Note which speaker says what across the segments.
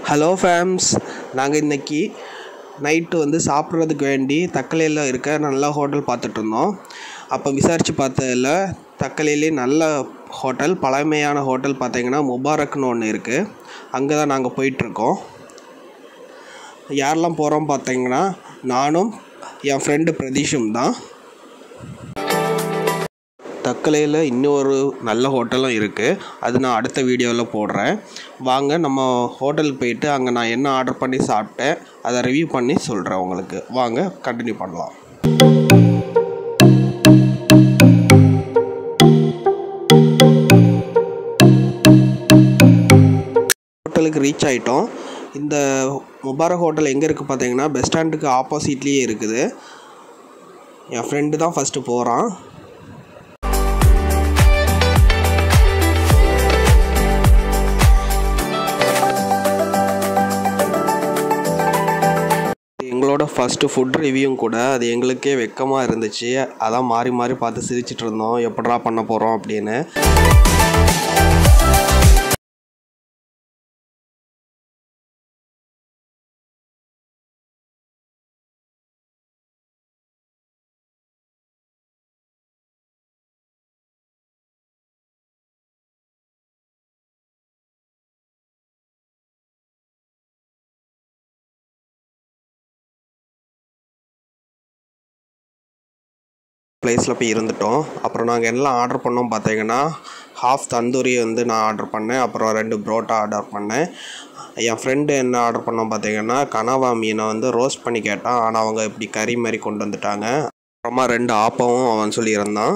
Speaker 1: hello ஃபேம்ஸ் நாங்கள் இன்றைக்கி night வந்து சாப்பிட்றதுக்கு வேண்டி தக்கலையில் இருக்க நல்ல ஹோட்டல் பார்த்துட்டு இருந்தோம் அப்போ விசாரித்து பார்த்ததில் தக்கலையிலே நல்ல ஹோட்டல் பழமையான ஹோட்டல் பார்த்தீங்கன்னா முபாரக்னு ஒன்று இருக்குது அங்கே தான் நாங்கள் போயிட்டுருக்கோம் யாரெல்லாம் போகிறோம் பார்த்தீங்கன்னா நானும் என் ஃப்ரெண்டு பிரதீஷும் தான் தக்கலையில் இன்னொரு நல்ல ஹோட்டலும் இருக்குது அது நான் அடுத்த வீடியோவில் போடுறேன் வாங்க நம்ம ஹோட்டலுக்கு போயிட்டு அங்கே நான் என்ன ஆர்டர் பண்ணி சாப்பிட்டேன் அதை ரிவ்யூ பண்ணி சொல்கிறேன் உங்களுக்கு வாங்க கண்டினியூ பண்ணலாம் ஹோட்டலுக்கு ரீச் ஆகிட்டோம் இந்த முபாரக் ஹோட்டல் எங்கே இருக்குது பார்த்தீங்கன்னா பஸ் ஸ்டாண்டுக்கு ஆப்போசிட்லேயே இருக்குது என் ஃப்ரெண்டு தான் ஃபஸ்ட்டு போகிறான் எங்களோட ஃபஸ்ட்டு ஃபுட் ரிவ்யூவும் கூட அது எங்களுக்கே வெக்கமாக இருந்துச்சு அதான் மாறி மாறி பார்த்து சிரிச்சிட்டு இருந்தோம் எப்படா பண்ண போகிறோம் அப்படின்னு ப்ளேஸில் போய் இருந்துட்டோம் அப்புறம் நாங்கள் எல்லாம் ஆர்டர் பண்ணோம் பார்த்தீங்கன்னா ஹாஃப் தந்தூரி வந்து நான் ஆர்டர் பண்ணேன் அப்புறம் ரெண்டு புரோட்டா ஆர்டர் பண்ணேன் என் ஃப்ரெண்டு என்ன ஆர்டர் பண்ணோம் பார்த்தீங்கன்னா கனவா மீனை வந்து ரோஸ்ட் பண்ணி கேட்டான் ஆனால் அவங்க இப்படி கறி மாதிரி கொண்டு வந்துட்டாங்க அப்புறமா ரெண்டு ஆப்பமும் அவன் சொல்லியிருந்தான்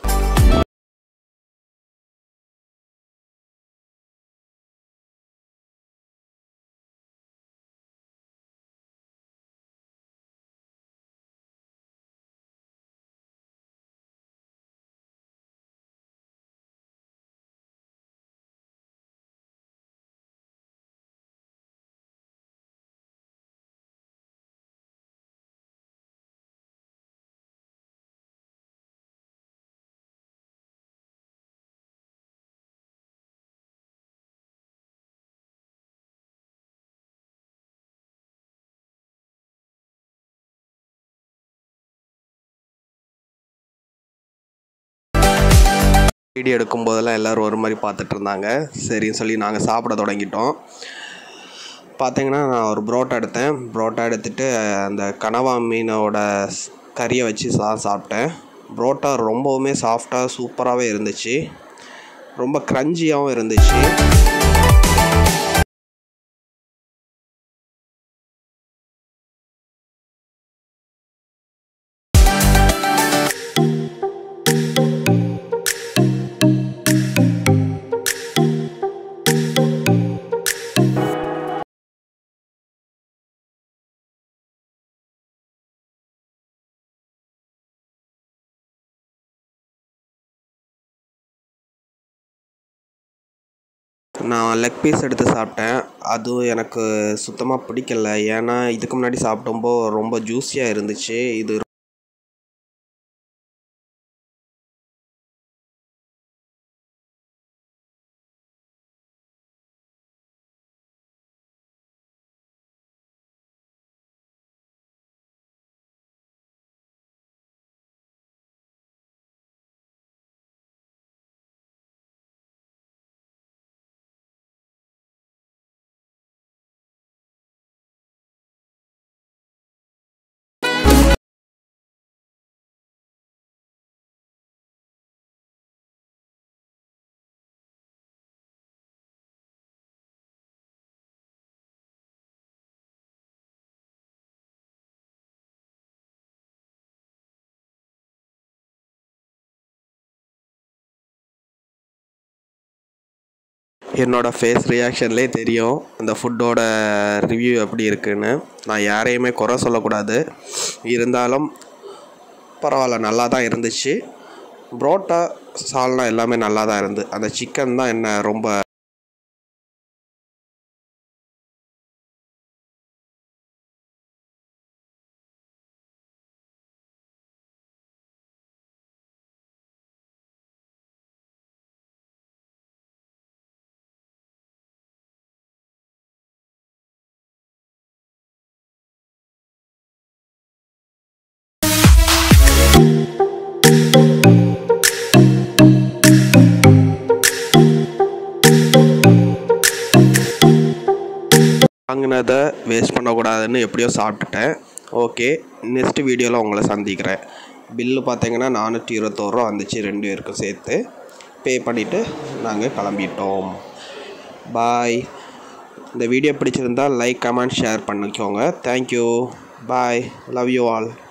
Speaker 1: வீடியோ எடுக்கும் போதெல்லாம் எல்லோரும் ஒரு மாதிரி பார்த்துட்டு இருந்தாங்க சரின்னு சொல்லி நாங்கள் சாப்பிட தொடங்கிட்டோம் பார்த்தீங்கன்னா நான் ஒரு புரோட்டா எடுத்தேன் புரோட்டா எடுத்துட்டு அந்த கனவா மீனோட ஸ்- கறியை வச்சு சா சாப்பிட்டேன் புரோட்டா ரொம்பவுமே சாஃப்டாக சூப்பராகவே இருந்துச்சு ரொம்ப க்ரன்ச்சியாகவும் இருந்துச்சு நான் லெக் பீஸ் எடுத்து சாப்பிட்டேன் அதுவும் எனக்கு சுத்தமாக பிடிக்கல ஏன்னா இதுக்கு முன்னாடி சாப்பிடும்போது ரொம்ப ஜூஸியாக இருந்துச்சு இது என்னோடய ஃபேஸ் ரியாக்ஷன்லேயே தெரியும் அந்த ஃபுட்டோட ரிவ்யூ எப்படி இருக்குன்னு நான் யாரையுமே குறை சொல்லக்கூடாது இருந்தாலும் பரவாயில்ல நல்லா தான் இருந்துச்சு புரோட்டா சால்னா எல்லாமே நல்லா தான் இருந்து அந்த சிக்கன் தான் என்ன ரொம்ப வாங்கினதை வேஸ்ட் பண்ணக்கூடாதுன்னு எப்படியோ சாப்பிட்டுட்டேன் ஓகே நெக்ஸ்ட் வீடியோவில் உங்களை சந்திக்கிறேன் பில்லு பார்த்தீங்கன்னா நானூற்றி இருபத்தோருவா வந்துச்சு ரெண்டு பேருக்கும் சேர்த்து பே பண்ணிவிட்டு நாங்கள் கிளம்பிட்டோம் பாய் இந்த வீடியோ பிடிச்சிருந்தால் லைக் கமெண்ட் ஷேர் பண்ணிக்கோங்க thank you bye love you all